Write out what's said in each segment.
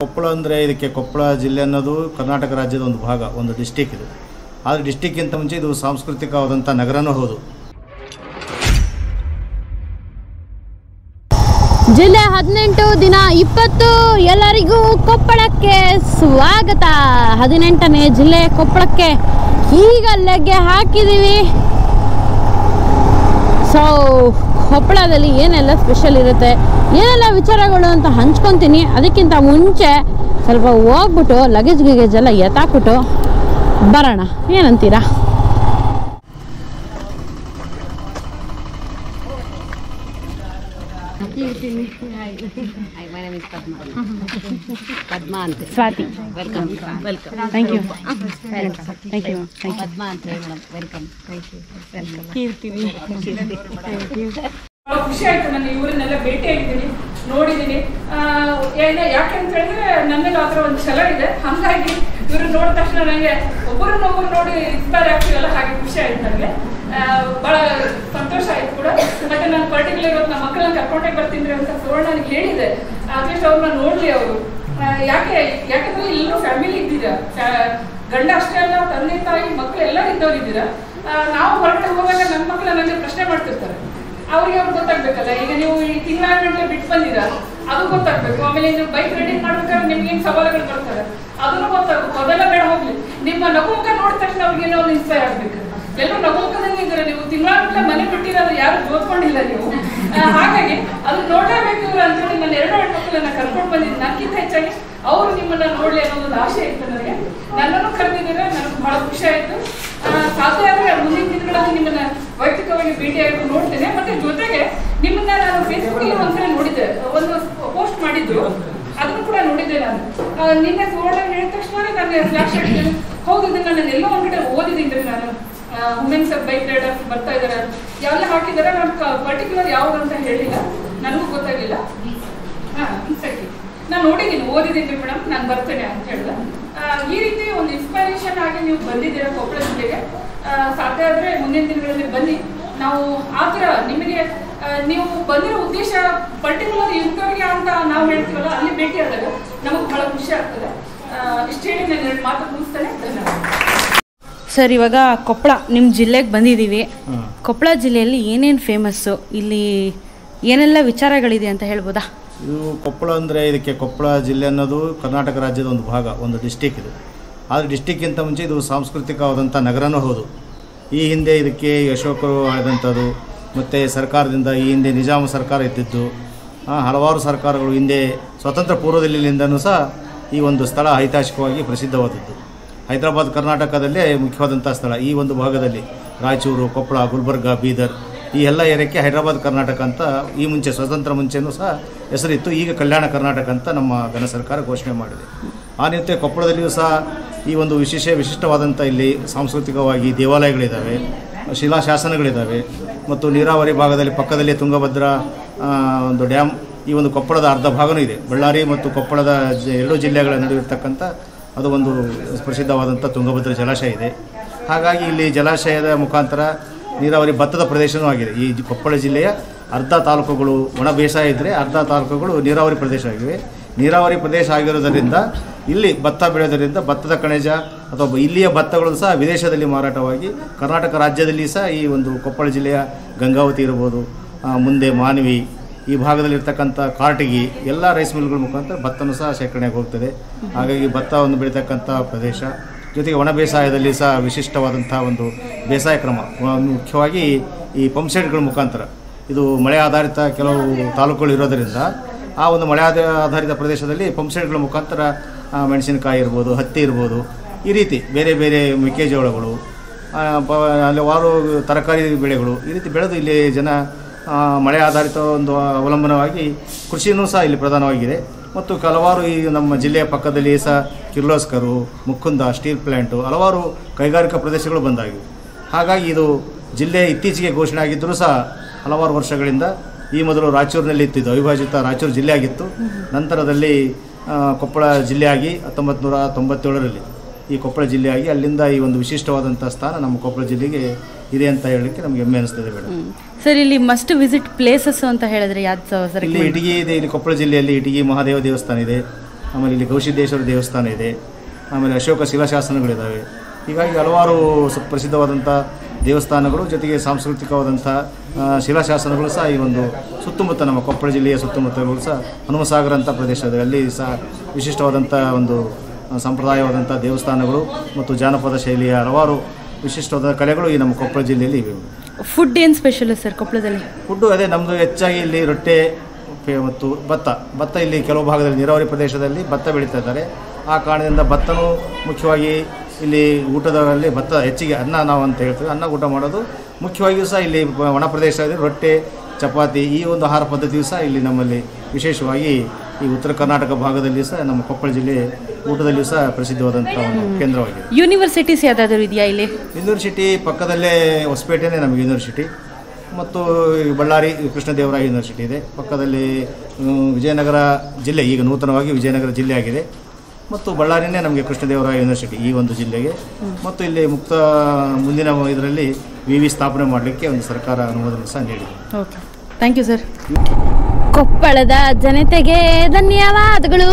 ಕೊಪ್ಪಳ ಅಂದರೆ ಇದಕ್ಕೆ ಕೊಪ್ಪಳ ಜಿಲ್ಲೆ ಅನ್ನೋದು ಕರ್ನಾಟಕ ರಾಜ್ಯದ ಒಂದು ಭಾಗ ಒಂದು ಡಿಸ್ಟಿಕ್ ಇದು ಆದರೆ ಡಿಸ್ಟಿಕ್ಕಿಂತ ಮುಂಚೆ ಇದು ಸಾಂಸ್ಕೃತಿಕವಾದಂಥ ನಗರನೂ ಹೌದು ಜಿಲ್ಲೆ ಹದಿನೆಂಟು ದಿನ ಇಪ್ಪತ್ತು ಎಲ್ಲರಿಗೂ ಕೊಪ್ಪಳಕ್ಕೆ ಸ್ವಾಗತ ಹದಿನೆಂಟನೇ ಜಿಲ್ಲೆ ಕೊಪ್ಪಳಕ್ಕೆ ಈಗ ಲಗ್ಗೆ ಹಾಕಿದ್ದೀವಿ ಸೊ ಕೊಪ್ಪಳದಲ್ಲಿ ಏನೆಲ್ಲ ಸ್ಪೆಷಲ್ ಇರುತ್ತೆ ಏನೆಲ್ಲ ವಿಚಾರಗಳು ಅಂತ ಹಂಚ್ಕೊತೀನಿ ಅದಕ್ಕಿಂತ ಮುಂಚೆ ಸ್ವಲ್ಪ ಹೋಗ್ಬಿಟ್ಟು ಲಗೇಜ್ ಗಿಗೇಜ್ ಎಲ್ಲ ಎತ್ತಾಕ್ಬಿಟ್ಟು ಬರೋಣ ಏನಂತೀರಾ Hi, my name is Padma. Padma ಅಂತ Swathi welcome welcome thank you thank you thank you Padma ಅಂತ ಹೇಳಿ madam welcome thank you welcome ಬಹಳ ಖುಷಿ ಆಯ್ತು ನಾನು ಇವರನ್ನೆಲ್ಲ ಭೇಟಿಯಾಗಿದ್ದೀನಿ ನೋಡಿದ್ದೀನಿ ಆ, ಏನ ಯಾಕೆ ಅಂತ ಹೇಳಿದ್ರೆ ನನ್ನಲ್ಲಿ ಆ ಥರ ಒಂದು ಛಲ ಇದೆ ಹಂಗಾಗಿ ಇವ್ರು ನೋಡಿದ ತಕ್ಷಣ ನನಗೆ ಒಬ್ಬರನ್ನೊಬ್ಬರು ನೋಡಿ ಇನ್ಸ್ಪೈರ್ ಆಗ್ತೀವಲ್ಲ ಹಾಗೆ ಖುಷಿ ಆಯ್ತು ನನಗೆ ಬಹಳ ಸಂತೋಷ ಆಯ್ತು ಕೂಡ ಮತ್ತೆ ನಾನು ಪರ್ಟಿಕ್ಯುಲರ್ ಇವತ್ತು ನಮ್ಮ ಮಕ್ಕಳನ್ನ ಕರ್ಕೊಂಡೇ ಬರ್ತೀನಿ ಅಂತ ಸುವರ್ಣ ನನಗೆ ಹೇಳಿದೆ ಅಟ್ಲೀಸ್ಟ್ ಅವ್ರನ್ನ ನೋಡ್ಲಿ ಅವರು ಯಾಕೆ ಯಾಕಂದ್ರೆ ಎಲ್ಲರೂ ಫ್ಯಾಮಿಲಿ ಇದ್ದೀರಾ ಫ್ಯಾ- ಗಂಡ ಅಷ್ಟೇ ಅಲ್ಲ ತಂದೆ ತಾಯಿ ಮಕ್ಕಳು ಎಲ್ಲರೂ ಇದ್ದವ್ರು ಇದ್ದೀರಾ ಆ, ನಾವು ಹೊರಗಡೆ ಹೋಗುವಾಗ ನನ್ನ ಮಕ್ಕಳು ನನಗೆ ಪ್ರಶ್ನೆ ಮಾಡ್ತಿರ್ತಾರೆ ಅವ್ರಿಗೆ ಅವ್ರು ಗೊತ್ತಾಗ್ಬೇಕಲ್ಲ ಈಗ ನೀವು ಈ ತಿಂಗಳಾಗಂಟ್ಲೆ ಬಿಟ್ಟು ಬಂದಿರಾ ಅದು ಗೊತ್ತಾಗ್ಬೇಕು ಆಮೇಲೆ ನೀವು ಬೈಕ್ ರೆಡಿ ಮಾಡ್ಬೇಕಾದ್ರೆ ನಿಮ್ಗೆ ಏನ್ ಸವಾಲುಗಳು ಬರ್ತವೆ ಅದನ್ನು ಗೊತ್ತಾಗ್ಬೇಕು ಅದೆಲ್ಲ ಬೇಡ ಹೋಗ್ಲಿ ನಿಮ್ಮ ನಗುಮುಖ ನೋಡಿದ ತಕ್ಷಣ ಅವ್ರಿಗೆ ಏನೋ ಒಂದು ಇನ್ಸ್ಪೈರ್ ಆಗ್ಬೇಕು ಎಲ್ಲರೂ ನಗುಮುಖದಲ್ಲಿ ಇದ್ದಾರೆ ನೀವು ತಿಂಗಳಾಗಂಟ್ಲೆ ಮನೆ ಬಿಟ್ಟಿರೋದು ಯಾರು ಜೋದ್ಕೊಂಡಿಲ್ಲ ನೀವು ಆ, ಹಾಗಾಗಿ ಅದು ನೋಡಲೇಬೇಕು ಇವ್ರು ಅಂತೇಳಿ ನನ್ನ ಎರಡು ಹೆಣ್ಮಕ್ಳನ್ನ ಕರ್ಕೊಂಡು ಬಂದಿದ್ದು ನನಗಿಂತ ಹೆಚ್ಚಾಗಿ ಅವ್ರು ನಿಮ್ಮನ್ನ ನೋಡ್ಲಿ ಅನ್ನೋ ಒಂದು ಆಸೆ ಇತ್ತು ನನಗೆ ನನ್ನನ್ನು ಕರೆದಿದ್ದೀರಾ ನನಗೆ ಬಹಳ ಖುಷಿ ಆಯ್ತು ಆ, ಸಾಧ್ಯ ಆದ್ರೆ ಮುಂದಿನ ದಿನಗಳಲ್ಲಿ ನಿಮ್ಮನ್ನ ವೈಯಕ್ತಿಕವಾಗಿ ಭೇಟಿಯಾಗಿ ನೋಡ್ತೇನೆ ಮತ್ತೆ ಜೊತೆಗೆ ನಿಮ್ಮನ್ನ ನಾನು ಫೇಸ್ಬುಕ್ ಅಲ್ಲಿ ಒಂದ್ಸಲ ನೋಡಿದ್ದೆ ಒಂದು ಪೋಸ್ಟ್ ಮಾಡಿದ್ರು ಅದನ್ನು ಕೂಡ ನೋಡಿದ್ದೆ ನಾನು ಆ, ನಿನ್ನೆ ಸುವರ್ಣ ಹೇಳಿದ ತಕ್ಷಣ ನನಗೆ ಫ್ಲಾಶ್ ಆಗಿದ್ದೇನೆ ಹೌದು ಇದನ್ನ ನಾನು ಎಲ್ಲೋ ಒಂದ್ ಕಡೆ ಓದಿದ್ದೀನಿ ನಾನು ವುಮೆನ್ಸ್ ಬೈಕ್ ರೈಡರ್ಸ್ ಬರ್ತಾ ಇದಾರೆ ಯಾವೆಲ್ಲ ಹಾಕಿದಾರೆ ನಾನು ಪರ್ಟಿಕ್ಯುಲರ್ ಯಾವ್ದು ಅಂತ ಹೇಳಿಲ್ಲ ನನಗೂ ಗೊತ್ತಾಗಿಲ್ಲ ಹಾ ಸರಿ ನಾನು ನೋಡಿದ್ದೀನಿ ಓದಿದ್ದೀನಿ ಮೇಡಮ್ ನಾನು ಬರ್ತೇನೆ ಅಂತ ಹೇಳಿದೆ ಆ, ಈ ರೀತಿ ಒಂದು ಇನ್ಸ್ಪೈರೇಷನ್ ಆಗಿ ನೀವು ಬಂದಿದ್ದೀರಾ ಕೊಪ್ಪಳ ಜಿಲ್ಲೆಗೆ ಆ, ಸಾಧ್ಯ ಆದ್ರೆ ಮುಂದಿನ ದಿನಗಳಲ್ಲಿ ಬನ್ನಿ ನಾವು ಆ ಥರ ನಿಮಗೆ ಆ, ನೀವು ಬಂದಿರೋ ಉದ್ದೇಶ ಪರ್ಟಿಕ್ಯುಲರ್ ಇಂಥವ್ರಿಗೆ ಅಂತ ನಾವು ಹೇಳ್ತೀವಲ್ಲ ಅಲ್ಲಿ ಭೇಟಿ ಆದಾಗ ನಮಗೆ ಬಹಳ ಖುಷಿ ಆಗ್ತದೆ ಆ, ಇಷ್ಟು ಹೇಳಿ ನಾನು ಎರಡು ಮಾತು ಮುಗಿಸ್ತೇನೆ ಧನ್ಯವಾದ ಸರ್ ಇವಾಗ ಕೊಪ್ಪಳ ನಿಮ್ಮ ಜಿಲ್ಲೆಗೆ ಬಂದಿದ್ದೀವಿ ಹಾಂ ಕೊಪ್ಪಳ ಜಿಲ್ಲೆಯಲ್ಲಿ ಏನೇನು ಫೇಮಸ್ಸು ಇಲ್ಲಿ ಏನೆಲ್ಲ ವಿಚಾರಗಳಿದೆ ಅಂತ ಹೇಳ್ಬೋದಾ ಇದು ಕೊಪ್ಪಳ ಅಂದರೆ ಇದಕ್ಕೆ ಕೊಪ್ಪಳ ಜಿಲ್ಲೆ ಅನ್ನೋದು ಕರ್ನಾಟಕ ರಾಜ್ಯದ ಒಂದು ಭಾಗ ಒಂದು ಡಿಸ್ಟಿಕ್ ಇದು ಆದರೆ ಡಿಸ್ಟಿಕ್ಕಿಂತ ಮುಂಚೆ ಇದು ಸಾಂಸ್ಕೃತಿಕವಾದಂಥ ನಗರನೂ ಹೌದು ಈ ಹಿಂದೆ ಇದಕ್ಕೆ ಅಶೋಕರು ಆದಂಥದ್ದು ಮತ್ತು ಸರ್ಕಾರದಿಂದ ಈ ಹಿಂದೆ ನಿಜಾಮ ಸರ್ಕಾರ ಇದ್ದಿದ್ದು ಆ, ಹಲವಾರು ಸರ್ಕಾರಗಳು ಹಿಂದೆ ಸ್ವತಂತ್ರ ಪೂರ್ವದಲ್ಲಿಂದನೂ ಸಹ ಈ ಒಂದು ಸ್ಥಳ ಐತಿಹಾಸಿಕವಾಗಿ ಪ್ರಸಿದ್ಧವಾದದ್ದು ಹೈದರಾಬಾದ್ ಕರ್ನಾಟಕದಲ್ಲೇ ಮುಖ್ಯವಾದಂಥ ಸ್ಥಳ ಈ ಒಂದು ಭಾಗದಲ್ಲಿ ರಾಯಚೂರು ಕೊಪ್ಪಳ ಗುಲ್ಬರ್ಗ ಬೀದರ್ ಈ ಎಲ್ಲ ಏರಿಯಾಕ್ಕೆ ಹೈದರಾಬಾದ್ ಕರ್ನಾಟಕ ಅಂತ ಈ ಮುಂಚೆ ಸ್ವತಂತ್ರ ಮುಂಚೆನೂ ಸಹ ಹೆಸರಿತ್ತು ಈಗ ಕಲ್ಯಾಣ ಕರ್ನಾಟಕ ಅಂತ ನಮ್ಮ ಘನ ಸರ್ಕಾರ ಘೋಷಣೆ ಮಾಡಿದೆ ಆ ನಿತ್ಯ ಕೊಪ್ಪಳದಲ್ಲಿಯೂ ಸಹ ಈ ಒಂದು ವಿಶೇಷ ವಿಶಿಷ್ಟವಾದಂಥ ಇಲ್ಲಿ ಸಾಂಸ್ಕೃತಿಕವಾಗಿ ದೇವಾಲಯಗಳಿದ್ದಾವೆ ಶಿಲಾಶಾಸನಗಳಿದ್ದಾವೆ ಮತ್ತು ನೀರಾವರಿ ಭಾಗದಲ್ಲಿ ಪಕ್ಕದಲ್ಲಿ ತುಂಗಭದ್ರಾ ಆ, ಒಂದು ಡ್ಯಾಮ್ ಈ ಒಂದು ಕೊಪ್ಪಳದ ಅರ್ಧ ಭಾಗನೂ ಇದೆ ಬಳ್ಳಾರಿ ಮತ್ತು ಕೊಪ್ಪಳದ ಜ- ಎರಡು ಜಿಲ್ಲೆಗಳ ನಡುವೆ ಇರ್ತಕ್ಕಂಥ ಅದು ಒಂದು ಪ್ರಸಿದ್ಧವಾದಂಥ ತುಂಗಭದ್ರಾ ಜಲಾಶಯ ಇದೆ ಹಾಗಾಗಿ ಇಲ್ಲಿ ಜಲಾಶಯದ ಮುಖಾಂತರ ನೀರಾವರಿ ಭತ್ತದ ಪ್ರದೇಶವೂ ಆಗಿದೆ ಈ ಜಿ- ಕೊಪ್ಪಳ ಜಿಲ್ಲೆಯ ಅರ್ಧ ತಾಲೂಕುಗಳು ಒಣ ಬೇಸಾಯ ಇದ್ದರೆ ಅರ್ಧ ತಾಲೂಕುಗಳು ನೀರಾವರಿ ಪ್ರದೇಶ ಆಗಿವೆ ನೀರಾವರಿ ಪ್ರದೇಶ ಆಗಿರೋದರಿಂದ ಇಲ್ಲಿ ಭತ್ತ ಬೆಳೆಯೋದರಿಂದ ಭತ್ತದ ಕಣಜ ಅಥವಾ ಬ- ಇಲ್ಲಿಯ ಭತ್ತಗಳು ಸಹ ವಿದೇಶದಲ್ಲಿ ಮಾರಾಟವಾಗಿ ಕರ್ನಾಟಕ ರಾಜ್ಯದಲ್ಲಿ ಸಹ ಈ ಒಂದು ಕೊಪ್ಪಳ ಜಿಲ್ಲೆಯ ಗಂಗಾವತಿ ಇರ್ಬೋದು ಆ, ಮುಂದೆ ಮಾನವಿ ಈ ಭಾಗದಲ್ಲಿರ್ತಕ್ಕಂಥ ಕಾಟಗಿ ಎಲ್ಲ ರೈಸ್ ಮಿಲ್ಗಳ ಮುಖಾಂತರ ಭತ್ತನೂ ಸಹ ಶೇಖರಣೆಗೆ ಹೋಗ್ತದೆ ಹಾಗಾಗಿ ಭತ್ತವನ್ನು ಬೆಳೀತಕ್ಕಂಥ ಪ್ರದೇಶ ಜೊತೆಗೆ ಒಣ ಬೇಸಾಯದಲ್ಲಿ ಸಹ ವಿಶಿಷ್ಟವಾದಂಥ ಒಂದು ಬೇಸಾಯ ಕ್ರಮ ವ- ಮುಖ್ಯವಾಗಿ ಈ ಪಂಪ್ಸೆಟ್ಗಳ ಮುಖಾಂತರ ಇದು ಮಳೆ ಆಧಾರಿತ ಕೆಲವು ತಾಲೂಕುಗಳು ಇರೋದರಿಂದ ಆ ಒಂದು ಮಳೆ ಆಧ- ಆಧಾರಿತ ಪ್ರದೇಶದಲ್ಲಿ ಪಂಪ್ಸೆಟ್ಗಳ ಮುಖಾಂತರ ಆ, ಮೆಣಸಿನಕಾಯಿ ಇರ್ಬೋದು ಹತ್ತಿ ಇರ್ಬೋದು ಈ ರೀತಿ ಬೇರೆ ಬೇರೆ ಮೆಕ್ಕೆಜೋಳಗಳು ಆ, ಪ- ಹಲವಾರು ತರಕಾರಿ ಬೆಳೆಗಳು ಈ ರೀತಿ ಬೆಳೆದು ಇಲ್ಲಿ ಜನ ಆ, ಮಳೆ ಆಧಾರಿತ ಒಂದು ಅವಲಂಬನವಾಗಿ ಕೃಷಿನೂ ಸಹ ಇಲ್ಲಿ ಪ್ರಧಾನವಾಗಿದೆ ಮತ್ತು ಹಲವಾರು ಈ ನಮ್ಮ ಜಿಲ್ಲೆಯ ಪಕ್ಕದಲ್ಲಿ ಸಹ ಕಿರ್ಲೋಸ್ಕರು ಮುಕುಂದ ಸ್ಟೀಲ್ ಪ್ಲ್ಯಾಂಟು ಹಲವಾರು ಕೈಗಾರಿಕಾ ಪ್ರದೇಶಗಳು ಬಂದಾಗಿವೆ ಹಾಗಾಗಿ ಇದು ಜಿಲ್ಲೆ ಇತ್ತೀಚೆಗೆ ಘೋಷಣೆ ಆಗಿದ್ದರೂ ಸಹ ಹಲವಾರು ವರ್ಷಗಳಿಂದ ಈ ಮೊದಲು ರಾಯಚೂರಿನಲ್ಲಿ ಇತ್ತಿದ್ದು ಅವಿಭಾಜಿತ ರಾಯಚೂರು ಜಿಲ್ಲೆ ಆಗಿತ್ತು ನಂತರದಲ್ಲಿ ಆ, ಕೊಪ್ಪಳ ಜಿಲ್ಲೆಯಾಗಿ ಹತ್ತೊಂಬತ್ತು ನೂರ ತೊಂಬತ್ತೇಳರಲ್ಲಿ ಈ ಕೊಪ್ಪಳ ಜಿಲ್ಲೆಯಾಗಿ ಅಲ್ಲಿಂದ ಈ ಒಂದು ವಿಶಿಷ್ಟವಾದಂಥ ಸ್ಥಾನ ನಮ್ಮ ಕೊಪ್ಪಳ ಜಿಲ್ಲೆಗೆ ಇದೆ ಅಂತ ಹೇಳಲಿಕ್ಕೆ ನಮಗೆ ಹೆಮ್ಮೆ ಅನಿಸ್ತದೆ ಮೇಡಮ್ ಸರ್ ಇಲ್ಲಿ ಮಸ್ಟ್ ವಿಸಿಟ್ ಪ್ಲೇಸಸ್ ಅಂತ ಹೇಳಿದ್ರೆ ಯಾವ್ದು ಸರ್ ಇಲ್ಲಿ ಇಟಗಿ ಇದೆ ಇಲ್ಲಿ ಕೊಪ್ಪಳ ಜಿಲ್ಲೆಯಲ್ಲಿ ಇಟಗಿ ಮಹಾದೇವ ದೇವಸ್ಥಾನ ಇದೆ ಆಮೇಲೆ ಇಲ್ಲಿ ಗೌಸಿದ್ದೇಶ್ವರ ದೇವಸ್ಥಾನ ಇದೆ ಆಮೇಲೆ ಅಶೋಕ ಶಿಲಾಶಾಸನಗಳಿದ್ದಾವೆ ಹೀಗಾಗಿ ಹಲವಾರು ಸು- ಪ್ರಸಿದ್ಧವಾದಂಥ ದೇವಸ್ಥಾನಗಳು ಜೊತೆಗೆ ಸಾಂಸ್ಕೃತಿಕವಾದಂಥ ಆ, ಶಿಲಾಶಾಸನಗಳು ಸಹ ಈ ಒಂದು ಸುತ್ತಮುತ್ತ ನಮ್ಮ ಕೊಪ್ಪಳ ಜಿಲ್ಲೆಯ ಸುತ್ತಮುತ್ತಗಳು ಸಹ ಹನುಮಸಾಗರ ಅಂತ ಪ್ರದೇಶದಲ್ಲಿ ಅಲ್ಲಿ ಸಹ ವಿಶಿಷ್ಟವಾದಂಥ ಒಂದು ಆ, ಸಂಪ್ರದಾಯವಾದಂಥ ದೇವಸ್ಥಾನಗಳು ಮತ್ತು ಜಾನಪದ ಶೈಲಿಯ ಹಲವಾರು ವಿಶಿಷ್ಟವಾದ ಕಲೆಗಳು ಈ ನಮ್ಮ ಕೊಪ್ಪಳ ಜಿಲ್ಲೆಯಲ್ಲಿ ಇವೆ ಫುಡ್ ಏನು ಸ್ಪೆಷಲ್ ಸರ್ ಕೊಪ್ಪಳದಲ್ಲಿ ಫುಡ್ಡು ಅದೇ ನಮ್ಮದು ಹೆಚ್ಚಾಗಿ ಇಲ್ಲಿ ರೊಟ್ಟೆ ಪೆ- ಮತ್ತು ಭತ್ತ ಭತ್ತ ಇಲ್ಲಿ ಕೆಲವು ಭಾಗದಲ್ಲಿ ನೀರಾವರಿ ಪ್ರದೇಶದಲ್ಲಿ ಭತ್ತ ಬೆಳೀತಾ ಇದ್ದಾರೆ ಆ ಕಾರಣದಿಂದ ಭತ್ತನೂ ಮುಖ್ಯವಾಗಿ ಇಲ್ಲಿ ಊಟದಲ್ಲಿ ಭತ್ತ ಹೆಚ್ಚಿಗೆ ಅನ್ನ ನಾವು ಅಂತ ಹೇಳ್ತೀವಿ ಅನ್ನ ಊಟ ಮಾಡೋದು ಮುಖ್ಯವಾಗಿಯೂ ಸಹ ಇಲ್ಲಿ ಬ- ಒಣ ಪ್ರದೇಶದಲ್ಲಿ ರೊಟ್ಟೆ ಚಪಾತಿ ಈ ಒಂದು ಆಹಾರ ಪದ್ಧತಿಯು ಸಹ ಇಲ್ಲಿ ನಮ್ಮಲ್ಲಿ ವಿಶೇಷವಾಗಿ ಈ ಉತ್ತರ ಕರ್ನಾಟಕ ಭಾಗದಲ್ಲಿ ಸಹ ನಮ್ಮ ಕೊಪ್ಪಳ ಜಿಲ್ಲೆ ಊಟದಲ್ಲಿಯೂ ಸಹ ಪ್ರಸಿದ್ಧವಾದಂಥ ಒಂದು ಕೇಂದ್ರವಾಗಿದೆ ಯೂನಿವರ್ಸಿಟೀಸ್ ಯಾವುದಾದ್ರು ಇದೆಯಾ ಇಲ್ಲಿ ಯೂನಿವರ್ಸಿಟಿ ಪಕ್ಕದಲ್ಲೇ ಹೊಸಪೇಟೆನೇ ನಮಗೆ ಯೂನಿವರ್ಸಿಟಿ ಮತ್ತು ಈ ಬಳ್ಳಾರಿ ಕೃಷ್ಣದೇವರಾಯ ಯೂನಿವರ್ಸಿಟಿ ಇದೆ ಪಕ್ಕದಲ್ಲಿ ಹ್ಮ್, ವಿಜಯನಗರ ಜಿಲ್ಲೆ ಈಗ ನೂತನವಾಗಿ ವಿಜಯನಗರ ಜಿಲ್ಲೆ ಆಗಿದೆ ಮತ್ತು ಬಳ್ಳಾರಿನೇ ನಮಗೆ ಕೃಷ್ಣದೇವರಾಯ ಯೂನಿವರ್ಸಿಟಿ ಈ ಒಂದು ಜಿಲ್ಲೆಗೆ ಮತ್ತು ಇಲ್ಲಿ ಮುಕ್ತ ಮುಂದಿನ ಇದರಲ್ಲಿ ವಿ ವಿ ಸ್ಥಾಪನೆ ಮಾಡಲಿಕ್ಕೆ ಒಂದು ಸರ್ಕಾರ ಅನುಮೋದನೆ ಸಹ ನೀಡಿದೆ ಓಕೆ ಥ್ಯಾಂಕ್ ಯು ಸರ್ ಕೊಪ್ಪಳದ ಜನತೆಗೆ ಧನ್ಯವಾದಗಳು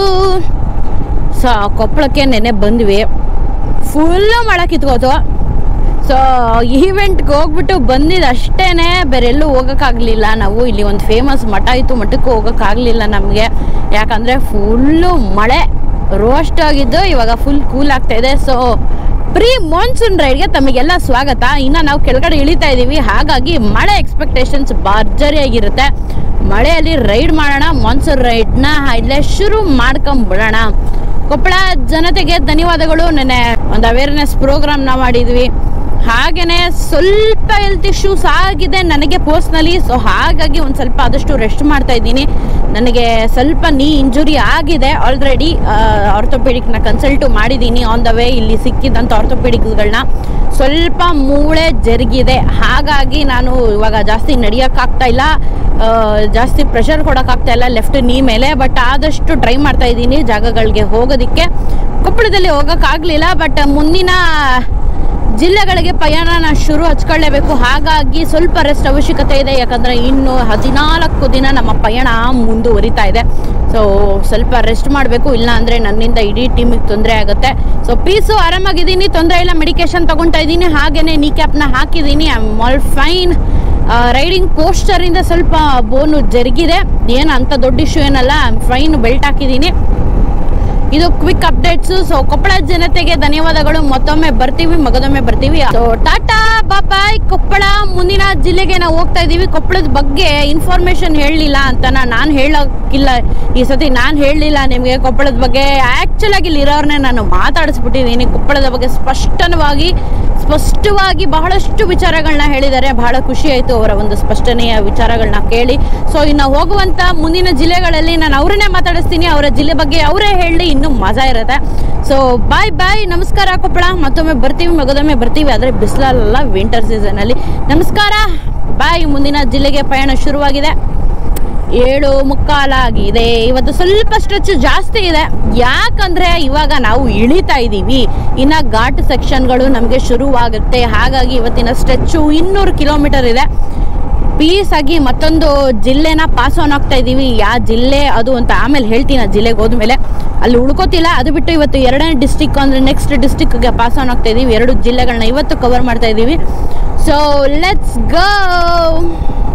ಸೊ ಕೊಪ್ಪಳಕ್ಕೆ ನೆನೆ ಬಂದ್ವಿ ಫುಲ್ಲು ಮಳೆ ಕಿತ್ಕೋತು ಸೊ ಈವೆಂಟ್ಗೆ ಹೋಗ್ಬಿಟ್ಟು ಬಂದಿದ್ದು ಅಷ್ಟೇನೆ ಬೇರೆ ಎಲ್ಲೂ ಹೋಗೋಕ್ಕಾಗಲಿಲ್ಲ ನಾವು ಇಲ್ಲಿ ಒಂದು ಫೇಮಸ್ ಮಠ ಇತ್ತು ಮಠಕ್ಕೂ ಹೋಗೋಕ್ಕಾಗಲಿಲ್ಲ ನಮಗೆ ಯಾಕಂದರೆ ಫುಲ್ಲು ಮಳೆ ರೋಸ್ಟ್ ಆಗಿದ್ದು ಇವಾಗ ಫುಲ್ ಕೂಲ್ ಆಗ್ತಾ ಇದೆ ಸೊ ಪ್ರೀ ಮಾನ್ಸೂನ್ ರೈಡ್ಗೆ ತಮಗೆಲ್ಲ ಸ್ವಾಗತ ಇನ್ನು ನಾವು ಕೆಳಗಡೆ ಇಳಿತಾ ಇದ್ದೀವಿ ಹಾಗಾಗಿ ಮಳೆ ಎಕ್ಸ್ಪೆಕ್ಟೇಷನ್ಸ್ ಭರ್ಜರಿಯಾಗಿರುತ್ತೆ ಮಳೆಯಲ್ಲಿ ರೈಡ್ ಮಾಡೋಣ ಮಾನ್ಸೂನ್ ರೈಡ್ನ ಇಲ್ಲೇ ಶುರು ಮಾಡ್ಕೊಂಬಿಡೋಣ ಕೊಪ್ಪಳ ಜನತೆಗೆ ಧನ್ಯವಾದಗಳು ನೆನ್ನೆ ಒಂದು ಅವೇರ್ನೆಸ್ ಪ್ರೋಗ್ರಾಮ್ನ ಮಾಡಿದ್ವಿ ಹಾಗೇನೆ ಸ್ವಲ್ಪ ಹೆಲ್ತ್ ಇಶ್ಯೂಸ್ ಆಗಿದೆ ನನಗೆ ಪರ್ಸ್ನಲಿ ಸೊ ಹಾಗಾಗಿ ಒಂದು ಸ್ವಲ್ಪ ಆದಷ್ಟು ರೆಸ್ಟ್ ಮಾಡ್ತಾ ಇದ್ದೀನಿ ನನಗೆ ಸ್ವಲ್ಪ ನೀ ಇಂಜುರಿ ಆಗಿದೆ ಆಲ್ರೆಡಿ ಆರ್ಥೋಪೆಡಿಕ್ನ ಕನ್ಸಲ್ಟು ಮಾಡಿದ್ದೀನಿ ಆನ್ ದ ವೇ ಇಲ್ಲಿ ಸಿಕ್ಕಿದ್ದಂಥ ಆರ್ಥೋಪೆಡಿಕ್ಗಳನ್ನ ಸ್ವಲ್ಪ ಮೂಳೆ ಜರುಗಿದೆ ಹಾಗಾಗಿ ನಾನು ಇವಾಗ ಜಾಸ್ತಿ ನಡೆಯೋಕ್ಕಾಗ್ತಾ ಇಲ್ಲ ಆ, ಜಾಸ್ತಿ ಪ್ರೆಷರ್ ಕೊಡೋಕ್ಕಾಗ್ತಾ ಇಲ್ಲ ಲೆಫ್ಟ್ ನೀ ಮೇಲೆ ಬಟ್ ಆದಷ್ಟು ಟ್ರೈ ಮಾಡ್ತಾ ಇದ್ದೀನಿ ಜಾಗಗಳಿಗೆ ಹೋಗೋದಕ್ಕೆ ಕೊಪ್ಪಳದಲ್ಲಿ ಹೋಗೋಕ್ಕಾಗಲಿಲ್ಲ ಬಟ್ ಮುಂದಿನ ಜಿಲ್ಲೆಗಳಿಗೆ ಪಯಣನ ಶುರು ಹಚ್ಕೊಳ್ಳೇಬೇಕು ಹಾಗಾಗಿ ಸ್ವಲ್ಪ ರೆಸ್ಟ್ ಅವಶ್ಯಕತೆ ಇದೆ ಯಾಕಂದರೆ ಇನ್ನು ಹದಿನಾಲ್ಕು ದಿನ ನಮ್ಮ ಪಯಣ ಮುಂದುವರಿತಾ ಇದೆ ಸೊ ಸ್ವಲ್ಪ ರೆಸ್ಟ್ ಮಾಡಬೇಕು ಇಲ್ಲ ಅಂದರೆ ನನ್ನಿಂದ ಇಡೀ ಟೀಮಿಗೆ ತೊಂದರೆ ಆಗುತ್ತೆ ಸೊ ಪೀಸು ಆರಾಮಾಗಿದ್ದೀನಿ ತೊಂದರೆ ಇಲ್ಲ ಮೆಡಿಕೇಶನ್ ತಗೊತಾ ಇದ್ದೀನಿ ಹಾಗೆಯೇ ನೀ ಕ್ಯಾಪ್ನ ಹಾಕಿದ್ದೀನಿ I am all fine riding ಪೋಸ್ಟರಿಂದ ಸ್ವಲ್ಪ ಬೋನು ಜರುಗಿದೆ ಏನು ಅಂಥ ದೊಡ್ಡ ಇಶ್ಯೂ ಏನಲ್ಲ ಫೈನ್ ಬೆಲ್ಟ್ ಹಾಕಿದ್ದೀನಿ ಇದು ಕ್ವಿಕ್ ಅಪ್ಡೇಟ್ಸ್ ಸೊ ಕೊಪ್ಪಳ ಜನತೆಗೆ ಧನ್ಯವಾದಗಳು ಮತ್ತೊಮ್ಮೆ ಬರ್ತೀವಿ ಮಗದೊಮ್ಮೆ ಬರ್ತೀವಿ ಸೊ ಟಾಟಾ ಬಾಬಾಯ್ ಕೊಪ್ಪಳ ಮುಂದಿನ ಜಿಲ್ಲೆಗೆ ನಾವು ಹೋಗ್ತಾ ಇದೀವಿ ಕೊಪ್ಪಳದ ಬಗ್ಗೆ ಇನ್ಫಾರ್ಮೇಶನ್ ಹೇಳಲಿಲ್ಲ ಅಂತ ನಾನು ಹೇಳೋಕ್ಕಿಲ್ಲ ಈ ಸತಿ ನಾನು ಹೇಳಲಿಲ್ಲ ನಿಮಗೆ ಕೊಪ್ಪಳದ ಬಗ್ಗೆ ಆ್ಯಕ್ಚುಲ್ ಆಗಿ ಇಲ್ಲಿರೋರ್ನೇ ನಾನು ಮಾತಾಡಿಸ್ಬಿಟ್ಟಿದ್ದೀನಿ ಕೊಪ್ಪಳದ ಬಗ್ಗೆ ಸ್ಪಷ್ಟವಾಗಿ ಸ್ಪಷ್ಟವಾಗಿ ಬಹಳಷ್ಟು ವಿಚಾರಗಳನ್ನ ಹೇಳಿದ್ದಾರೆ ಬಹಳ ಖುಷಿ ಆಯಿತು ಅವರ ಒಂದು ಸ್ಪಷ್ಟನೆಯ ವಿಚಾರಗಳನ್ನ ಕೇಳಿ ಸೊ ಇನ್ನು ಹೋಗುವಂಥ ಮುಂದಿನ ಜಿಲ್ಲೆಗಳಲ್ಲಿ ನಾನು ಅವರನ್ನೇ ಮಾತಾಡಿಸ್ತೀನಿ ಅವರ ಜಿಲ್ಲೆ ಬಗ್ಗೆ ಅವರೇ ಹೇಳಿ ಇನ್ನೂ ಮಜಾ ಇರುತ್ತೆ ಸೊ ಬಾಯ್ ಬಾಯ್ ನಮಸ್ಕಾರ ಕೊಪ್ಪಳ ಮತ್ತೊಮ್ಮೆ ಬರ್ತೀವಿ ಮಗದೊಮ್ಮೆ ಬರ್ತೀವಿ ಆದರೆ ಬಿಸಿಲಲ್ಲ ವಿಂಟರ್ ಸೀಸನಲ್ಲಿ ನಮಸ್ಕಾರ ಬಾಯ್ ಮುಂದಿನ ಜಿಲ್ಲೆಗೆ ಪಯಣ ಶುರುವಾಗಿದೆ ಏಳು ಮುಕ್ಕಾಲಾಗಿದೆ ಇವತ್ತು ಸ್ವಲ್ಪ ಸ್ಟ್ರೆಚ್ ಜಾಸ್ತಿ ಇದೆ ಯಾಕಂದ್ರೆ ಇವಾಗ ನಾವು ಇಳಿತಾ ಇದ್ದೀವಿ ಇನ್ನ ಘಾಟ್ ಸೆಕ್ಷನ್ಗಳು ನಮಗೆ ಶುರುವಾಗುತ್ತೆ ಹಾಗಾಗಿ ಇವತ್ತಿನ ಸ್ಟ್ರೆಚ್ಚು ಇನ್ನೂರು ಕಿಲೋಮೀಟರ್ ಇದೆ ಪೀಸ್ ಆಗಿ ಮತ್ತೊಂದು ಜಿಲ್ಲೆನ ಪಾಸ್ ಆನ್ ಆಗ್ತಾ ಇದ್ದೀವಿ ಯಾವ ಜಿಲ್ಲೆ ಅದು ಅಂತ ಆಮೇಲೆ ಹೇಳ್ತೀನಿ ಆ ಜಿಲ್ಲೆಗೆ ಹೋದ್ಮೇಲೆ ಅಲ್ಲಿ ಉಳ್ಕೋತಿಲ್ಲ ಅದು ಬಿಟ್ಟು ಇವತ್ತು ಎರಡನೇ ಡಿಸ್ಟಿಕ್ ಅಂದರೆ ನೆಕ್ಸ್ಟ್ ಡಿಸ್ಟಿಕ್ಗೆ ಪಾಸ್ ಆನ್ ಆಗ್ತಾ ಇದ್ದೀವಿ ಎರಡು ಜಿಲ್ಲೆಗಳನ್ನ ಇವತ್ತು ಕವರ್ ಮಾಡ್ತಾ ಇದ್ದೀವಿ ಸೊ ಲೆಟ್ಸ್ ಗೋ